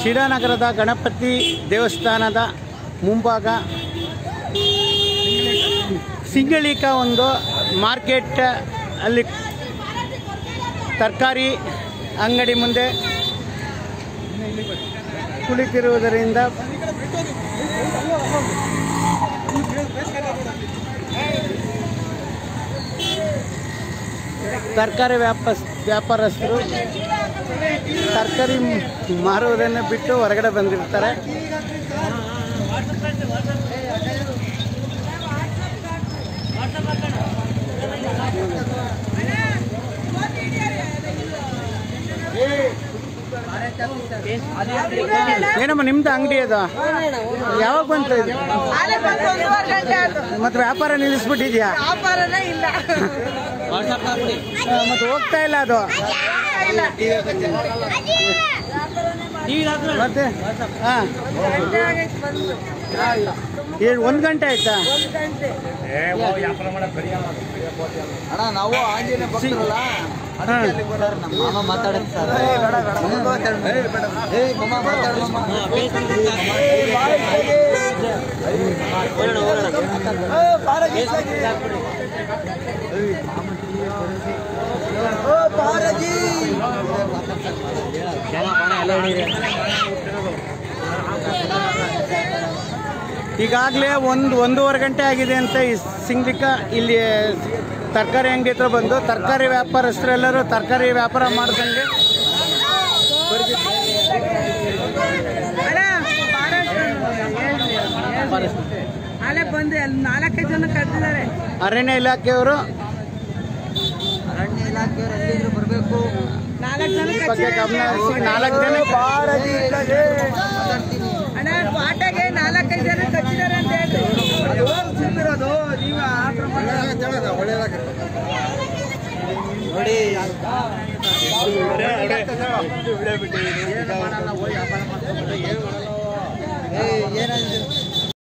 ಶಿರಾನಗರದ ಗಣಪತಿ ದೇವಸ್ಥಾನದ ಮುಂಭಾಗ ಸಿಂಗಳಿಕ ಒಂದು ಮಾರ್ಕೆಟ್ ಅಲ್ಲಿ ತರಕಾರಿ ಅಂಗಡಿ ಮುಂದೆ ಕುಳಿತಿರುವುದರಿಂದ ತರಕಾರಿ ವ್ಯಾಪಾರ ವ್ಯಾಪಾರಸ್ಥರು ತರಕಾರಿ ಮಾರುವುದನ್ನು ಬಿಟ್ಟು ಹೊರಗಡೆ ಬಂದಿರ್ತಾರೆ ಏನಮ್ಮ ನಿಮ್ದು ಅಂಗಡಿ ಅದು ಯಾವಾಗ ಬಂತು ಇದು ಆಲೆ ಬಂದು ಒಂದೂವರೆ ಗಂಟೆ ಆಯ್ತು ಮತ್ತೆ ವ್ಯಾಪಾರ ನಿಲ್ಲಿಸ್ಬಿಟ್ಟಿದ್ಯಾ ವ್ಯಾಪಾರನೇ ಇಲ್ಲ ಮತ್ತೆ ಹೋಗ್ತಾ ಇಲ್ಲ ಅದು ಇಲ್ಲ ಮತ್ತೆ ಹಾ ಗಂಟೆ ಆಗೈತೆ ಬಂದು ಏಳು ಒಂದು ಗಂಟೆ ಆಯ್ತಾ ಒಂದು ಗಂಟೆ ಅಣ್ಣ ನಾವು ಆಂಜನೇಯ ಭಕ್ತರಲ್ಲ ಅದಕ್ಕೆ ಅಲ್ಲಿಗೆ ಬರೋರು ನಮ್ಮ ಮಾಮ ಮಾತಾಡಕ್ಕೆ ಸರ್ ಏ ಮಾಮ ಮಾತಾಡ ಈಗಾಗಲೇ ಒಂದು ಒಂದೂವರೆ ಗಂಟೆ ಆಗಿದೆ ಅಂತ ಈ ಸಿಂಗ್ಲಿಕ ಇಲ್ಲಿ ತರಕಾರಿ ಅಂಗಡಿ ಹತ್ರ ಬಂದು ತರಕಾರಿ ವ್ಯಾಪಾರಸ್ಥರೆಲ್ಲರೂ ತರಕಾರಿ ವ್ಯಾಪಾರ ಮಾಡ್ದಂಗೆ ಅಣ್ಣ ಆಲೆ ಬಂದು ಅಲ್ಲಿ ನಾಲ್ಕೈದು ಜನ ಕರೆದಿದ್ದಾರೆ ಅರಣ್ಯ ಇಲಾಖೆಯವರು ಅರಣ್ಯ ಇಲಾಖೆಯವರು ಎಲ್ಲಿದ್ರು ಬರಬೇಕು ನಾಲ್ಕು ಜನ ಬಗ್ಗೆ ಕಚ್ಚಿದ್ದಾರೆ ಗಮನ ಹರಿಸಿ ನಾಲ್ಕು ಜನ ಮಾತಾಡ್ತೀನಿ ಅಣ್ಣ ಪಾಟಗೆ ನಾಲ್ಕೈದು ಜನ ಕಚ್ಚಿದ್ದಾರೆ ಅಂತ ಹೇಳಿ ನೋಡಿ ಏ ಏನಾಗಿದೆ